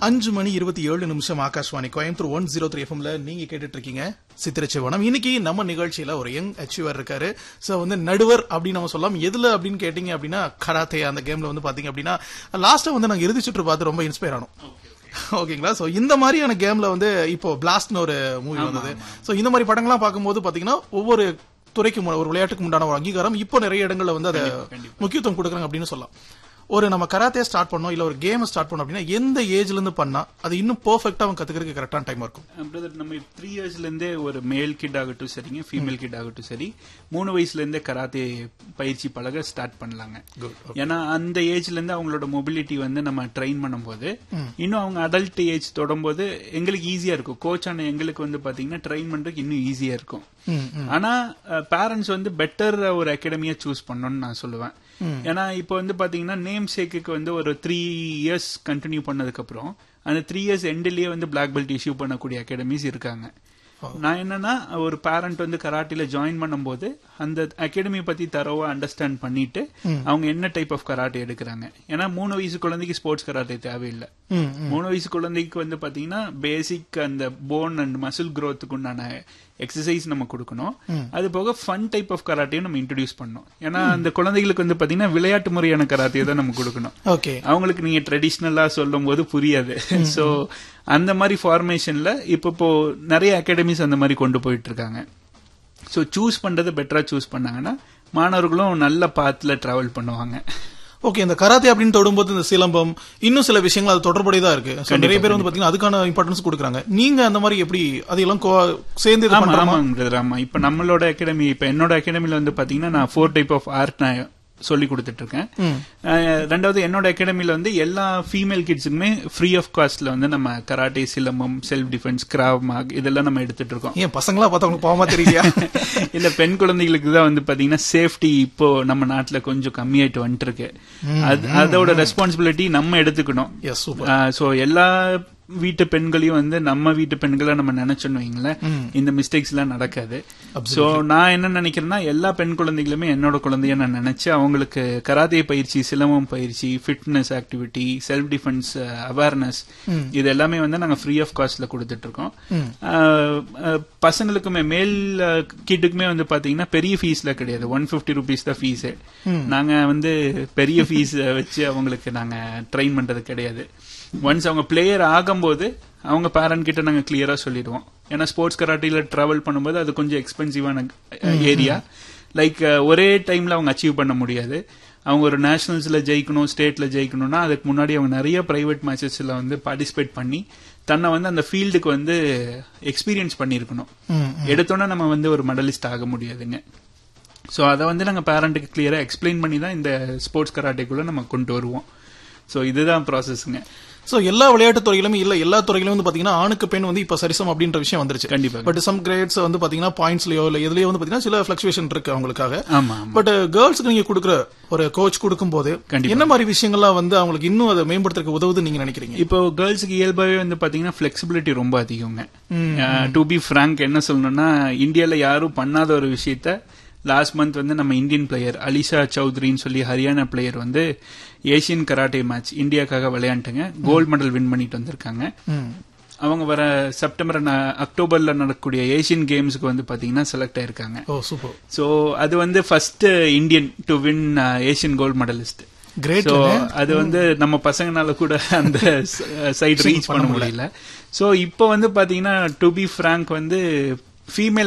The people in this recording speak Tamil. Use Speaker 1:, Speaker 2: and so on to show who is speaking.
Speaker 1: அஞ்சு மணி இருபத்தி ஏழு நிமிஷம் Akashvani Coimbatore one zero three எஃப்எம்ல நீங்க கேட்டுட்டு இருக்கீங்க சித்திரச்சிவனம் இன்னைக்கு நம்ம நிகழ்ச்சியில ஒரு யங் அச்சீவர் இருக்காரு சோ வந்து நடுவர் அப்படின்னு நம்ம சொல்லலாம் எதுல அப்படின்னு கேட்டீங்க அப்படின்னா கராத்தே அந்த கேம்ல வந்து பாத்தீங்க அப்படின்னா லாஸ்டா வந்து நாங்க இறுதி சுற்று பார்த்து ரொம்ப இன்ஸ்பயர் ஆனோம் ஓகேங்களா சோ இந்த மாதிரியான கேம்ல வந்து இப்போ பிளாஸ்ட்னு ஒரு மூவி வந்தது சோ இந்த மாதிரி படங்கள்லாம் பார்க்கும்போது பாத்தீங்கன்னா ஒவ்வொரு துறைக்கு ஒரு விளையாட்டுக்கு உண்டான ஒரு அங்கீகாரம் இப்போ நிறைய இடங்கள்ல வந்து அதை முக்கியத்துவம் கொடுக்குறாங்க அப்படின்னு சொல்லலாம் ஒரு நம்ம கராத்தே ஸ்டார்ட் பண்ணோம் இல்ல ஒரு கேம் ஸ்டார்ட் பண்ணோம் அப்படின்னா எந்த ஏஜ்ல இருந்து பண்ணா அது இன்னும் பெர்ஃபெக்ட்டா அவன் கத்துக்கிறதுக்கு கரெக்டான டைம் இருக்கும்
Speaker 2: பிரதர் நம்ம த்ரீ இயர்ஸ்ல இருந்தே ஒரு மேல் கிட் ஆகட்டும் சரிங்க ஃபீமேல் கிட் ஆகட்டும் சரி மூணு வயசுல இருந்தே கராத்தே பயிற்சி பழக ஸ்டார்ட் பண்ணலாங்க ஏன்னா அந்த ஏஜ்ல இருந்து அவங்களோட மொபிலிட்டி வந்து நம்ம ட்ரெயின் பண்ணும்போது இன்னும் அவங்க அடல்ட் ஏஜ் தொடும்போது எங்களுக்கு ஈஸியா இருக்கும் கோச் ஆன எங்களுக்கு வந்து பாத்தீங்கன்னா ட்ரெயின் பண்றதுக்கு இன்னும் ஈஸியா இருக்கும் ஆனா பேரண்ட்ஸ் வந்து பெட்டர் ஒரு அகாடமியா சூஸ் பண்ணணும்னு நான் சொல்லுவேன் ஏன்னா இப்போ வந்து பாத்தீங்கன்னா நேம் சேக்குக்கு வந்து ஒரு த்ரீ இயர்ஸ் கண்டினியூ பண்ணதுக்கு அப்புறம் அந்த த்ரீ இயர்ஸ் எண்ட்லயே வந்து பிளாக் பெல்ட் இஷ்யூ பண்ணக்கூடிய அகாடமிஸ் இருக்காங்க நான் என்னன்னா ஒரு பேரண்ட் வந்து கராட்டில ஜாயின் பண்ணும்போது அந்த அகாடமி பத்தி தரவா அண்டர்ஸ்டாண்ட் பண்ணிட்டு அவங்க என்ன டைப் ஆஃப் கராட்டே எடுக்கிறாங்க ஏன்னா மூணு வயசு குழந்தைக்கு ஸ்போர்ட்ஸ் கராட்டே தேவையில்லை மூணு வயசு குழந்தைக்கு வந்து பாத்தீங்கன்னா பேசிக் அந்த போன் அண்ட் மசில் growthக்கு உண்டான எக்ஸசைஸ் நம்ம கொடுக்கணும் அது போக ஃபன் டைப் ஆஃப் கராட்டையும் நம்ம இன்ட்ரடியூஸ் பண்ணணும் ஏன்னா அந்த குழந்தைகளுக்கு வந்து பாத்தீங்கன்னா விளையாட்டு முறையான கராத்தையை தான் நம்ம கொடுக்கணும்
Speaker 1: ஓகே
Speaker 2: அவங்களுக்கு நீங்க ட்ரெடிஷ்னலா சொல்லும் போது புரியாது சோ அந்த மாதிரி ஃபார்மேஷன்ல இப்போ இப்போ நிறைய அகாடமிஸ் அந்த மாதிரி கொண்டு போயிட்டு இருக்காங்க சோ சூஸ் பண்றது பெட்டரா சூஸ் பண்ணாங்கன்னா மாணவர்களும் நல்ல பாத்துல டிராவல் பண்ணுவாங்க
Speaker 1: ஓகே இந்த கராத்தே அப்படின்னு தொடும்போது இந்த சிலம்பம் இன்னும் சில விஷயங்கள் அது தொடர்புடையதா இருக்கு So, நிறைய பேர் வந்து பாத்தீங்கன்னா அதுக்கான இம்பார்ட்டன்ஸ் கொடுக்குறாங்க நீங்க அந்த மாதிரி எப்படி அதையெல்லாம் கோ- சேர்ந்து இது
Speaker 2: ஆமா
Speaker 1: பண்றோமா
Speaker 2: ஆமாங்க brother, ஆமா இப்ப நம்மளோட அகாடமி இப்ப என்னோட அகாடமில வந்து பாத்தீங்கன்னா நான் ஃபோர் டைப் ஆஃப் ஆர்ட் நான் சொல்லி கொடுத்துட்டு இருக்கேன் அஹ், ரெண்டாவது என்னோட அகாடமில வந்து எல்லா ஃபீமேல் கிட்ஸுக்குமே ஃப்ரீ ஆஃப் காஸ்ட்ல வந்து நம்ம karate silambam self defence Krav Maga இதெல்லாம் நம்ம எடுத்துட்டு இருக்கோம்
Speaker 1: ஏன் பசங்களா பார்த்தா உங்களுக்கு பாவமா தெரியலையா
Speaker 2: இல்ல பெண் குழந்தைகளுக்கு தான் வந்து பாத்தீங்கன்னா சேஃப்டி இப்போ நம்ம நாட்டுல கொஞ்சம் கம்மியாயிட்டு வந்துட்டு இருக்கு அது அதோட ரெஸ்பான்சிபிலிட்டி நம்ம எடுத்துக்கணும்
Speaker 1: எஸ் சூப்பர்
Speaker 2: சோ எல்லா வீட்டு பெண்களையும் வந்து நம்ம வீட்டு பெண்களை நம்ம நினைச்சோன்னு வைங்களேன் இந்த மிஸ்டேக்ஸ் எல்லாம் நடக்காது சோ நான் என்ன நினைக்கிறேன்னா எல்லா பெண் குழந்தைகளுமே என்னோட குழந்தைய நான் நினைச்சு அவங்களுக்கு கராத்தே பயிற்சி சிலம்பம் பயிற்சி fitness activity self defence awareness இது எல்லாமே வந்து நாங்க ஃப்ரீ ஆஃப் காஸ்ட்ல கொடுத்துட்டு இருக்கோம் அஹ், அஹ், பசங்களுக்குமே மேல் கிட்டுக்குமே வந்து பாத்தீங்கன்னா பெரிய ஃபீஸ்ல கிடையாது ஒன் பிப்டி ருபீஸ் தான் ஃபீஸ் நாங்க வந்து பெரிய ஃபீஸ் வச்சு அவங்களுக்கு நாங்க ட்ரெயின் பண்றது கிடையாது ஒன்ஸ் அவங்க பிளேயர் ஆகும்போது அவங்க பேரண்ட் கிட்ட நாங்க கிளியரா சொல்லிடுவோம் ஏன்னா ஸ்போர்ட்ஸ் கராட்டில டிராவல் பண்ணும்போது அது கொஞ்சம் எக்ஸ்பென்சிவான ஏரியா லைக் ஒரே டைம்ல அவங்க அச்சீவ் பண்ண முடியாது அவங்க ஒரு நேஷனல்ஸ்ல ஜெயிக்கணும் ஸ்டேட்ல ஜெயிக்கணும்னா அதுக்கு முன்னாடி அவங்க நிறைய பிரைவேட் மேட்சஸ்ல வந்து பார்ட்டிசிபேட் பண்ணி தன்னை வந்து அந்த ஃபீல்டுக்கு வந்து எக்ஸ்பீரியன்ஸ் பண்ணியிருக்கணும் எடுத்தோன்னே நம்ம வந்து ஒரு மெடலிஸ்ட் ஆக முடியாதுங்க ஸோ அதை வந்து நாங்கள் பேரண்ட்டுக்கு கிளியராக எக்ஸ்பிளைன் பண்ணி தான் இந்த ஸ்போர்ட்ஸ் கராட்டேக்குள்ள நம்ம கொண்டு வருவோம் ஸோ இதுதான் ப்ராசஸ்ங்க
Speaker 1: சோ எல்லா விளையாட்டு துறையிலுமே இல்ல எல்லா துறையிலும் வந்து பாத்தீங்கன்னா ஆணுக்கு பெண் வந்து இப்ப சரிசம் அப்படின்ற விஷயம் வந்துருச்சு
Speaker 2: கண்டிப்பா.
Speaker 1: பட் சம் கிரேட்ஸ் வந்து பாத்தீங்கன்னா பாயிண்ட்ஸ்லயோ இல்ல எதுலயோ வந்து பாத்தீங்கன்னா சில பிளக்சுவேஷன் இருக்கு அவங்களுக்காக
Speaker 2: ஆமா ஆமா
Speaker 1: பட் கேர்ள்ஸ்க்கு நீங்க கொடுக்குற ஒரு கோச் கொடுக்கும்போது
Speaker 2: கண்டிப்பா.
Speaker 1: என்ன மாதிரி விஷயங்கள்லாம் வந்து அவங்களுக்கு இன்னும் அதை மேம்படுத்துறதுக்கு உதவுது நீங்க நினைக்கிறீங்க
Speaker 2: இப்போ கேர்ள்ஸுக்கு இயல்பாவே வந்து பாத்தீங்கன்னா ஃபிளெக்சிபிலிட்டி ரொம்ப அதிகங்க டு பி ஃப்ராங்க் என்ன சொல்லணும்னா இந்தியால யாரும் பண்ணாத ஒரு விஷயத்த லாஸ்ட் மந்த் வந்து நம்ம இந்தியன் பிளேயர் அலிஷா சௌத்ரின்னு சொல்லி ஹரியானா பிளேயர் வந்து ஏசியன் கராட்டே மேட்ச் இந்தியாக்காக விளையாண்டுங்க கோல்டு மெடல் வின் பண்ணிட்டு வந்திருக்காங்க
Speaker 1: ம்.
Speaker 2: அவங்க வர செப்டம்பர் ந- அக்டோபர்ல நடக்கக்கூடிய ஏசியன் கேம்ஸ்க்கு வந்து பாத்தீங்கன்னா செலக்ட் ஆயிருக்காங்க
Speaker 1: ஓ சூப்பர்
Speaker 2: சோ அது வந்து first Indian to win Asian gold medalist
Speaker 1: Great
Speaker 2: so அது வந்து நம்ம பசங்கனால கூட அந்த சைட் ரீச் பண்ண முடியல சோ இப்போ வந்து பாத்தீங்கன்னா டு பி ஃப்ராங்க் வந்து ஃபீமேல்